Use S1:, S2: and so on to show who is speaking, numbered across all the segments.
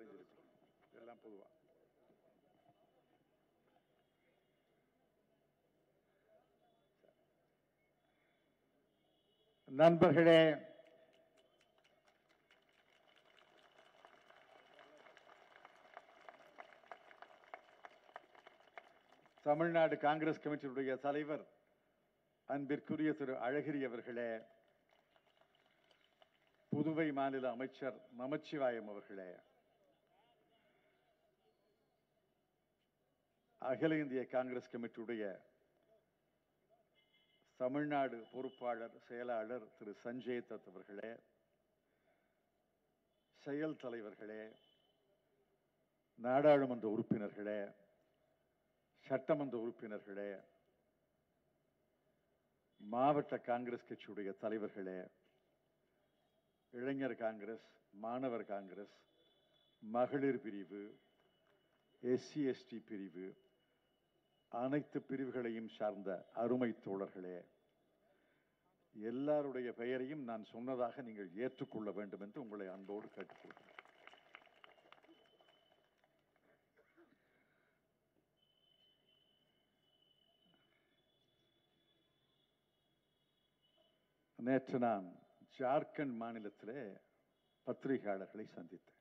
S1: அறிஞ்சிருப்பீங்க இதெல்லாம் பொதுவா நண்பர்களே தமிழ்நாடு காங்கிரஸ் கமிட்டியுடைய தலைவர் அன்பிற்குரிய திரு அழகிரி அவர்களே புதுவை மாநில அமைச்சர் நமச்சிவாயம் அவர்களே அகில இந்திய காங்கிரஸ் கமிட்டியுடைய தமிழ்நாடு பொறுப்பாளர் செயலாளர் திரு சஞ்சய் தத் அவர்களே செயல் தலைவர்களே நாடாளுமன்ற உறுப்பினர்களே சட்டமன்ற உறுப்பினர்களே மாவட்ட காங்கிரஸ் கட்சியுடைய தலைவர்களே இளைஞர் காங்கிரஸ் மாணவர் காங்கிரஸ் மகளிர் பிரிவு எஸ்சி எஸ்டி பிரிவு அனைத்து பிரிவுகளையும் சார்ந்த அருமை தோழர்களே எல்லாருடைய பெயரையும் நான் சொன்னதாக நீங்கள் ஏற்றுக்கொள்ள வேண்டும் என்று உங்களை அன்போடு கேட்டுக்கொள்கிறேன் நேற்று நான் ஜார்க்கண்ட் மாநிலத்திலே பத்திரிகையாளர்களை சந்தித்தேன்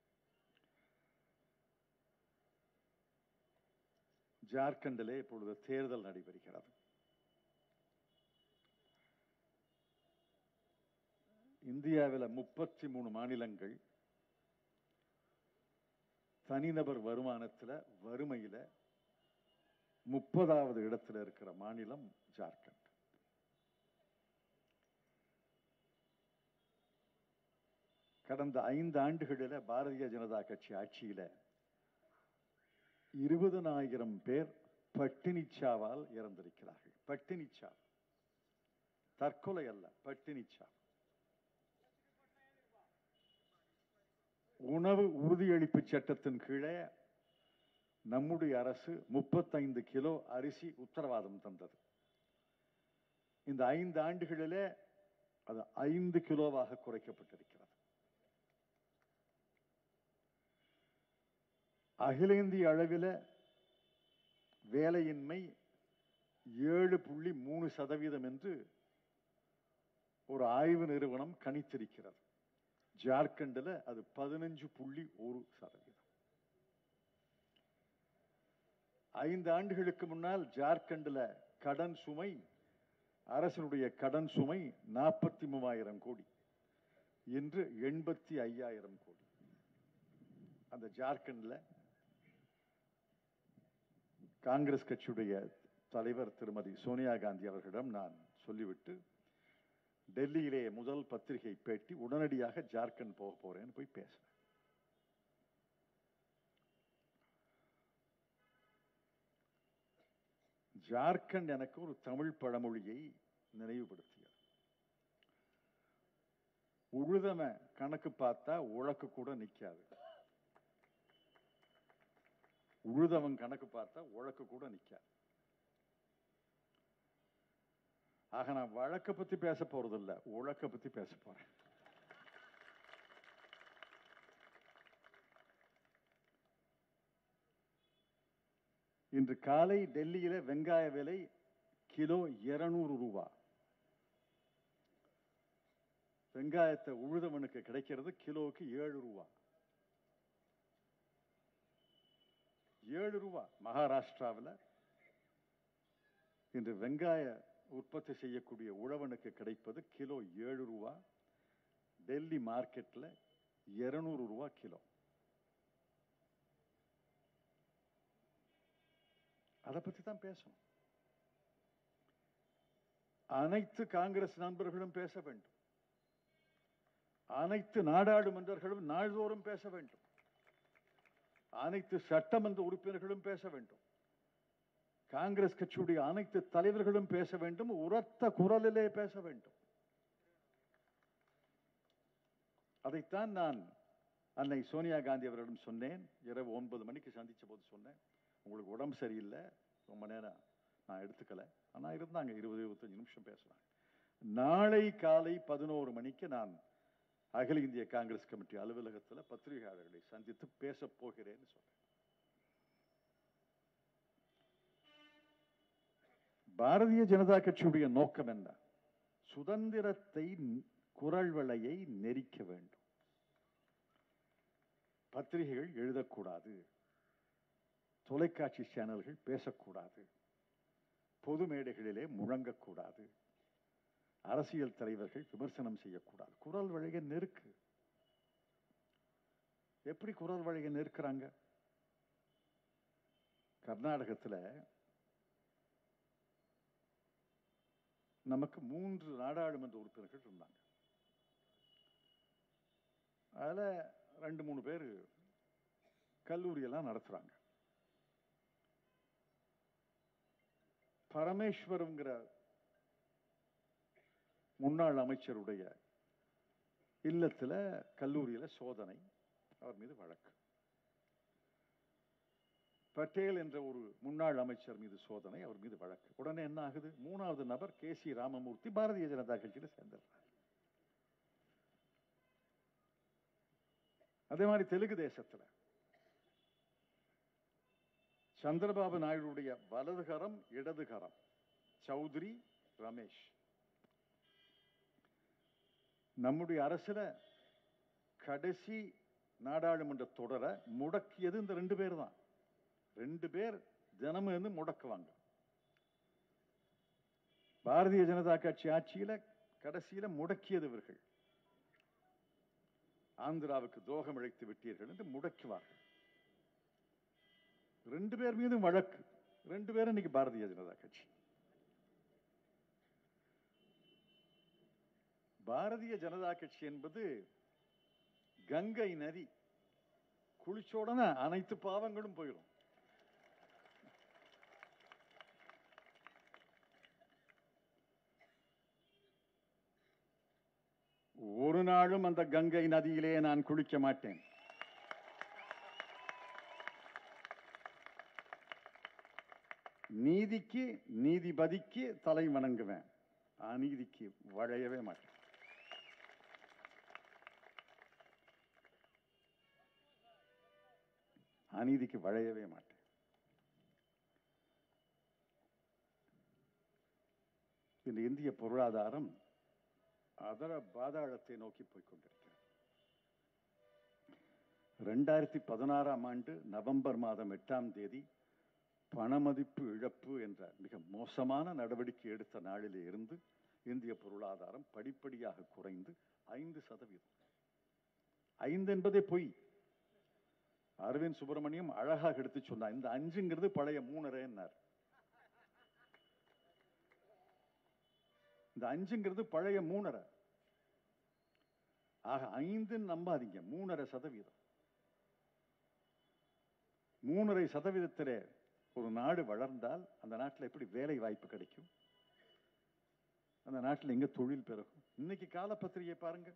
S1: ஜார்க்கண்டிலே இப்பொழுது தேர்தல் நடைபெறுகிறது இந்தியாவில் முப்பத்தி மூணு மாநிலங்கள் தனிநபர் வருமானத்தில் வறுமையில முப்பதாவது இடத்துல இருக்கிற மாநிலம் ஜார்க்கண்ட் கடந்த ஐந்து ஆண்டுகளில் பாரதிய ஜனதா கட்சி ஆட்சியில இருபதனாயிரம் பேர் பட்டினிச்சாவால் இறந்திருக்கிறார்கள் பட்டினிச்சா தற்கொலை அல்ல பட்டினிச்சா உணவு உறுதியளிப்பு சட்டத்தின் கீழே நம்முடைய அரசு முப்பத்தைந்து கிலோ அரிசி உத்தரவாதம் தந்தது இந்த ஐந்து ஆண்டுகளிலே அது ஐந்து கிலோவாக குறைக்கப்பட்டிருக்கிறது அகில இந்திய அளவில் வேலையின்மை ஏழு புள்ளி மூணு சதவீதம் என்று ஒரு ஆய்வு நிறுவனம் கணித்திருக்கிறது ஜார்க்கண்டில் அது பதினஞ்சு புள்ளி ஒரு சதவீதம் ஐந்து ஆண்டுகளுக்கு முன்னால் ஜார்க்கண்டில் கடன் சுமை அரசனுடைய கடன் சுமை நாற்பத்தி மூவாயிரம் கோடி இன்று எண்பத்தி ஐயாயிரம் கோடி அந்த ஜார்க்கண்ட்ல காங்கிரஸ் கட்சியுடைய தலைவர் திருமதி சோனியா காந்தி அவர்களிடம் நான் சொல்லிவிட்டு டெல்லியிலே முதல் பத்திரிகை பேட்டி உடனடியாக ஜார்க்கண்ட் போக போறேன்னு போய் பேசினேன் ஜார்க்கண்ட் எனக்கு ஒரு தமிழ் பழமொழியை நினைவுபடுத்தியது உழுதம கணக்கு பார்த்தா உழக்கு கூட நிக்காது உழுதவன் கணக்கு பார்த்தா உழக்கு கூட நிக்காது ஆக நான் வழக்க பத்தி பேச போறதில்ல உழக்க பத்தி பேச போறேன் இன்று காலை டெல்லியில வெங்காய விலை கிலோ இருநூறு ரூபா வெங்காயத்தை உழுதவனுக்கு கிடைக்கிறது கிலோவுக்கு ஏழு ரூபா ஏழு ரூபா மகாராஷ்டிராவில் இன்று வெங்காய உற்பத்தி செய்யக்கூடிய உழவனுக்கு கிடைப்பது கிலோ ஏழு ரூபா டெல்லி மார்க்கெட்ல இருநூறு ரூபா கிலோ அதை பத்தி தான் பேசணும் அனைத்து காங்கிரஸ் நண்பர்களும் பேச வேண்டும் அனைத்து நாடாளுமன்றர்களும் நாள்தோறும் பேச வேண்டும் அனைத்து சட்டமன்ற உறுப்பினர்களும் பேச வேண்டும் காங்கிரஸ் கட்சியுடைய அனைத்து தலைவர்களும் பேச வேண்டும் உரத்த குரலிலே பேச வேண்டும் அதைத்தான் நான் அன்னை சோனியா காந்தி அவர்களிடம் சொன்னேன் இரவு ஒன்பது மணிக்கு சந்திச்ச போது சொன்னேன் உங்களுக்கு உடம்பு சரியில்லை ரொம்ப நேரம் நான் எடுத்துக்கல ஆனா இருந்தாங்க இருபது இருபத்தஞ்சு நிமிஷம் பேசுறாங்க நாளை காலை பதினோரு மணிக்கு நான் அகில இந்திய காங்கிரஸ் கமிட்டி அலுவலகத்தில் பத்திரிகையாளர்களை சந்தித்து பேசப் போகிறேன்னு சொல்றேன் பாரதிய ஜனதா கட்சியுடைய நோக்கம் என்ன சுதந்திரத்தை ந- குரல் வளையை நெரிக்க வேண்டும் பத்திரிகைகள் எழுதக்கூடாது தொலைக்காட்சி சேனல்கள் பேசக்கூடாது பொது மேடைகளிலே முழங்கக்கூடாது அரசியல் தலைவர்கள் விமர்சனம் செய்யக்கூடாது குரல் வளைய நெருக்கு எப்படி குரல் வளைய நெருக்குறாங்க கர்நாடகத்துல நமக்கு மூன்று நாடாளுமன்ற உறுப்பினர்கள் இருந்தாங்க அதுல ரெண்டு மூணு பேர் கல்லூரியெல்லாம் நடத்துறாங்க பரமேஸ்வரங்கிற முன்னாள் அமைச்சருடைய இல்லத்துல கல்லூரியில சோதனை அவர் மீது வழக்கு பட்டேல் என்ற ஒரு முன்னாள் அமைச்சர் மீது சோதனை அவர் மீது வழக்கு உடனே என்ன ஆகுது மூணாவது நபர் கே சி ராமமூர்த்தி பாரதிய ஜனதா கட்சியில சேர்ந்துடுறார் அதே மாதிரி தெலுங்கு தேசத்துல சந்திரபாபு நாயுடுடைய வலதுகரம் இடதுகரம் சௌத்ரி ரமேஷ் நம்முடைய அரசுல கடைசி நாடாளுமன்ற தொடரை முடக்கியது இந்த ரெண்டு பேர் தான் ரெண்டு பேர் தினமும் இருந்து முடக்குவாங்க பாரதிய ஜனதா கட்சி ஆட்சியில கடைசியில முடக்கியது இவர்கள் ஆந்திராவுக்கு துரோகம் இழைத்து விட்டீர்கள் என்று முடக்குவார்கள் ரெண்டு பேர் மீதும் வழக்கு ரெண்டு பேரும் இன்னைக்கு பாரதிய ஜனதா கட்சி பாரதிய ஜனதா கட்சி என்பது கங்கை நதி குளிச்ச உடனே அனைத்து பாவங்களும் போயிடும் ஒரு நாளும் அந்த கங்கை நதியிலே நான் குளிக்க மாட்டேன் நீதிக்கு நீதிபதிக்கு தலை வணங்குவேன் அநீதிக்கு வளையவே மாட்டேன் அநீதிக்கு வளையவே மாட்டேன் இந்த இந்திய பொருளாதாரம் அதர பாதாளத்தை நோக்கி போய் கொண்டிருக்கிறது ரெண்டாயிரத்தி பதினாறாம் ஆண்டு நவம்பர் மாதம் எட்டாம் தேதி பணமதிப்பு இழப்பு என்ற மிக மோசமான நடவடிக்கை எடுத்த நாளிலே இருந்து இந்திய பொருளாதாரம் படிப்படியாக குறைந்து ஐந்து சதவீதம் ஐந்து என்பதே பொய் அரவிந்த் சுப்பிரமணியம் அழகாக எடுத்து சொன்னார் இந்த அஞ்சுங்கிறது பழைய மூணரைன்னார் இந்த அஞ்சுங்கிறது பழைய மூணரை ஆக ஐந்துன்னு நம்பாதீங்க மூணரை சதவீதம் மூணரை சதவீதத்திலே ஒரு நாடு வளர்ந்தால் அந்த நாட்டில் எப்படி வேலை வாய்ப்பு கிடைக்கும் அந்த நாட்டில் எங்க தொழில் பெருகும் இன்னைக்கு காலப்பத்திரிகை பாருங்க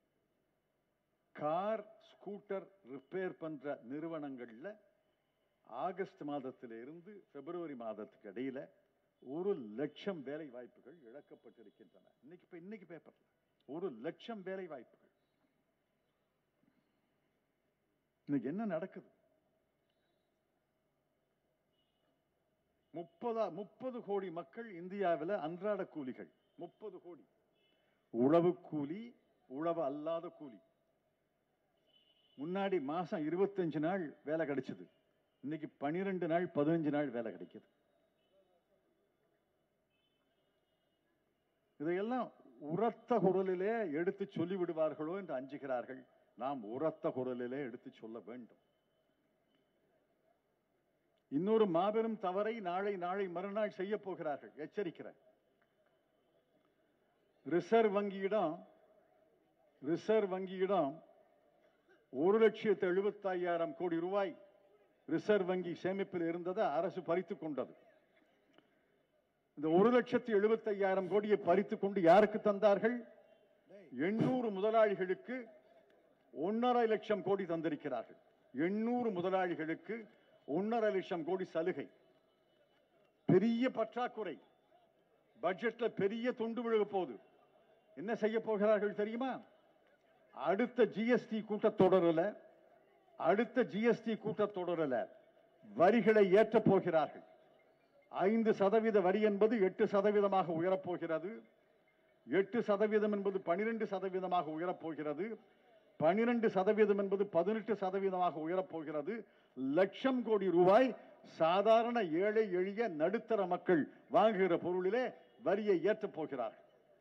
S1: கார் ஸ்கூட்டர் ரிப்பேர் பண்ற நிறுவனங்கள்ல ஆகஸ்ட் மாதத்தில இருந்து பிப்ரவரி மாதத்துக்கு இடையில ஒரு லட்சம் வேலை வாய்ப்புகள் இழக்கப்பட்டிருக்கின்றன இன்னைக்கு இப்ப இன்னைக்கு பேப்பர்ல ஒரு லட்சம் வேலை வாய்ப்புகள் இன்னைக்கு என்ன நடக்குது முப்பதா முப்பது கோடி மக்கள் இந்தியாவில் அன்றாட கூலிகள் முப்பது கோடி உழவு கூலி உழவு அல்லாத கூலி முன்னாடி மாசம் இருபத்தஞ்சு நாள் வேலை கிடைச்சது இன்னைக்கு பனிரெண்டு நாள் பதினஞ்சு நாள் வேலை கிடைக்குது இதையெல்லாம் உரத்த குரலிலே எடுத்து சொல்லி விடுவார்களோ என்று அஞ்சுகிறார்கள் நாம் உரத்த குரலிலே எடுத்து சொல்ல வேண்டும் இன்னொரு மாபெரும் தவறை நாளை நாளை மறுநாள் செய்ய போகிறார்கள் எச்சரிக்கிறேன் ரிசர்வ் வங்கியிடம் ரிசர்வ் வங்கியிடம் ஒரு லட்சத்து எழுபத்தி ஐயாயிரம் கோடி ரூபாய் ரிசர்வ் வங்கி சேமிப்பில் இருந்ததை அரசு பறித்துக் கொண்டது இந்த ஒரு லட்சத்து எழுபத்தி ஐயாயிரம் கோடியை பறித்துக் கொண்டு யாருக்கு தந்தார்கள் எண்ணூறு முதலாளிகளுக்கு ஒன்னரை லட்சம் கோடி தந்திருக்கிறார்கள் எண்ணூறு முதலாளிகளுக்கு ஒன்னரை லட்சம் கோடி சலுகை பெரிய பற்றாக்குறை பட்ஜெட்ல பெரிய துண்டு விழுக போகுது என்ன செய்ய போகிறார்கள் தெரியுமா அடுத்த ஜிஎஸ்டி கூட்டத்தொடரில் அடுத்த ஜிஎஸ்டி கூட்டத்தொடரில் வரிகளை ஏற்றப் போகிறார்கள் ஐந்து சதவீத வரி என்பது எட்டு சதவீதமாக உயரப் போகிறது எட்டு சதவீதம் என்பது பனிரெண்டு சதவீதமாக உயரப் போகிறது பனிரெண்டு சதவீதம் என்பது பதினெட்டு சதவீதமாக உயரப் போகிறது லட்சம் கோடி ரூபாய் சாதாரண ஏழை எளிய நடுத்தர மக்கள் வாங்குகிற பொருளிலே வரியை ஏற்றப் போகிறார்கள்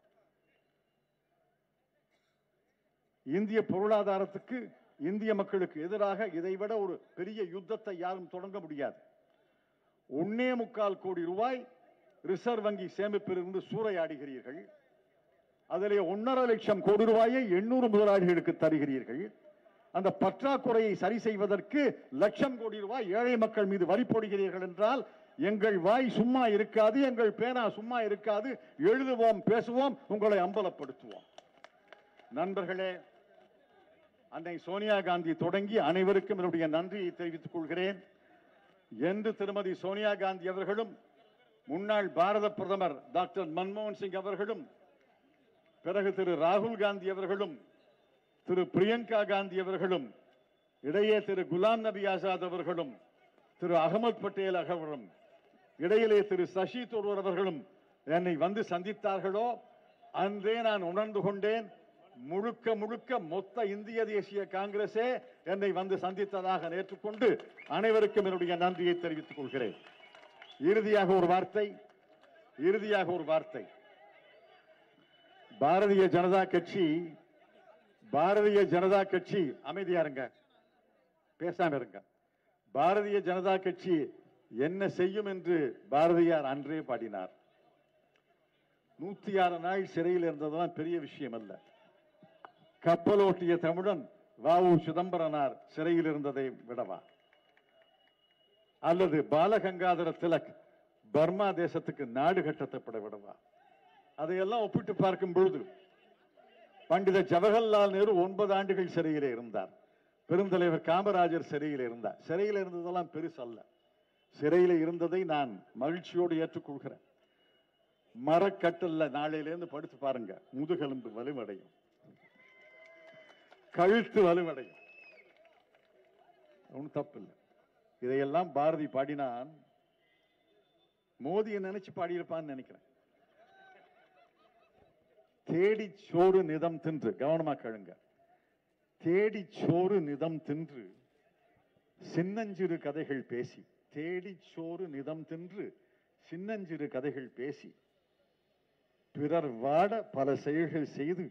S1: இந்திய பொருளாதாரத்துக்கு இந்திய மக்களுக்கு எதிராக இதைவிட ஒரு பெரிய யுத்தத்தை யாரும் தொடங்க முடியாது ஒன்னே முக்கால் கோடி ரூபாய் ரிசர்வ் வங்கி சேமிப்பிலிருந்து சூறையாடுகிறீர்கள் அதிலே ஒன்றரை லட்சம் கோடி ரூபாயை எண்ணூறு முதலாளிகளுக்கு தருகிறீர்கள் அந்த பற்றாக்குறையை சரி செய்வதற்கு லட்சம் கோடி ரூபாய் ஏழை மக்கள் மீது வரி போடுகிறீர்கள் என்றால் எங்கள் வாய் சும்மா இருக்காது எங்கள் பேனா சும்மா இருக்காது எழுதுவோம் பேசுவோம் உங்களை அம்பலப்படுத்துவோம் நண்பர்களே அன்னை சோனியா காந்தி தொடங்கி அனைவருக்கும் என்னுடைய நன்றியை தெரிவித்துக் கொள்கிறேன் என்று திருமதி சோனியா காந்தி அவர்களும் முன்னாள் பாரத பிரதமர் டாக்டர் மன்மோகன் சிங் அவர்களும் பிறகு திரு ராகுல் காந்தி அவர்களும் திரு பிரியங்கா காந்தி அவர்களும் இடையே திரு குலாம் நபி ஆசாத் அவர்களும் திரு அகமது பட்டேல் அவர்களும் இடையிலே திரு சசி தரூர் அவர்களும் என்னை வந்து சந்தித்தார்களோ அன்றே நான் உணர்ந்து கொண்டேன் முழுக்க முழுக்க மொத்த இந்திய தேசிய காங்கிரஸே என்னை வந்து சந்தித்ததாக நேற்றுக்கொண்டு அனைவருக்கும் என்னுடைய நன்றியை தெரிவித்துக் கொள்கிறேன் இறுதியாக ஒரு வார்த்தை இறுதியாக ஒரு வார்த்தை பாரதிய ஜனதா கட்சி பாரதிய ஜனதா கட்சி அமைதியா இருங்க பேசாம இருங்க பாரதிய ஜனதா கட்சி என்ன செய்யும் என்று பாரதியார் அன்றே பாடினார் நூத்தி ஆறு நாள் சிறையில் இருந்ததெல்லாம் பெரிய விஷயம் அல்ல கப்பலோட்டிய தமிழன் வாவு சிதம்பரனார் சிறையில் இருந்ததை விடவா அல்லது பாலகங்காதர திலக் பர்மா தேசத்துக்கு நாடு கட்டத்தப்பட விடவா அதையெல்லாம் ஒப்பிட்டு பார்க்கும் பொழுது பண்டித ஜவஹர்லால் நேரு ஒன்பது ஆண்டுகள் சிறையிலே இருந்தார் பெருந்தலைவர் காமராஜர் சிறையில் இருந்தார் சிறையில் இருந்ததெல்லாம் பெருசு அல்ல சிறையில் இருந்ததை நான் மகிழ்ச்சியோடு ஏற்றுக்கொள்கிறேன் மரக்கட்டல்ல நாளையிலேருந்து படுத்து பாருங்க முதுகெலும்பு வலுவடையும் கழுத்து வலுவடையும் ஒன்றும் தப்பு இல்லை இதையெல்லாம் பாரதி பாடினான் மோதியை நினைச்சு பாடியிருப்பான்னு நினைக்கிறேன் தேடி சோறு நிதம் தின்று கவனமா கேளுங்க தேடி சோறு நிதம் தின்று சின்னஞ்சிறு கதைகள் பேசி தேடி சோறு நிதம் தின்று சின்னஞ்சிறு கதைகள் பேசி பிறர் வாட பல செயல்கள் செய்து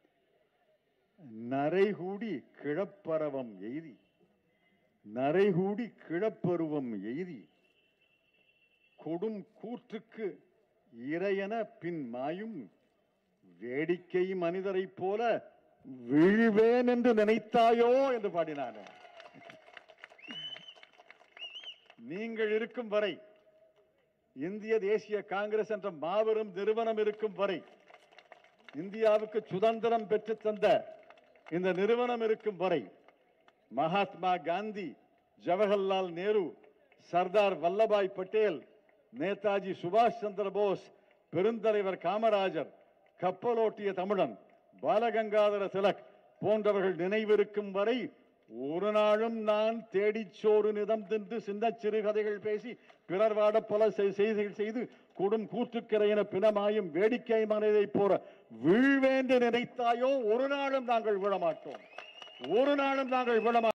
S1: நரைகூடி கிழப்பரவம் எய்தி நரைகூடி கிழப்பருவம் எய்தி கொடும் கூற்றுக்கு இறையென பின் மாயும் வேடிக்கை மனிதரைப் போல விழுவேன் என்று நினைத்தாயோ என்று பாடினான் நீங்கள் இருக்கும் வரை இந்திய தேசிய காங்கிரஸ் என்ற மாபெரும் நிறுவனம் இருக்கும் வரை இந்தியாவுக்கு சுதந்திரம் பெற்று தந்த இந்த நிறுவனம் இருக்கும் வரை மகாத்மா காந்தி ஜவஹர்லால் நேரு சர்தார் வல்லபாய் பட்டேல் நேதாஜி சுபாஷ் சந்திர போஸ் பெருந்தலைவர் காமராஜர் கப்பலோட்டிய தமிழன் பாலகங்காதர திலக் போன்றவர்கள் நினைவிருக்கும் வரை ஒரு நாளும் நான் தேடிச் சோறு நிதம் தின்று சின்ன சிறுகதைகள் பேசி பிறர் வாட பல செய்- செய்திகள் செய்து கொடும் கூற்றுக்கரையென பிணமாயும் வேடிக்கை மனதை போற வீழ்வேண்டு நினைத்தாயோ ஒரு நாளும் நாங்கள் விழமாட்டோம் ஒரு நாளும் நாங்கள் விழமாட்டோம்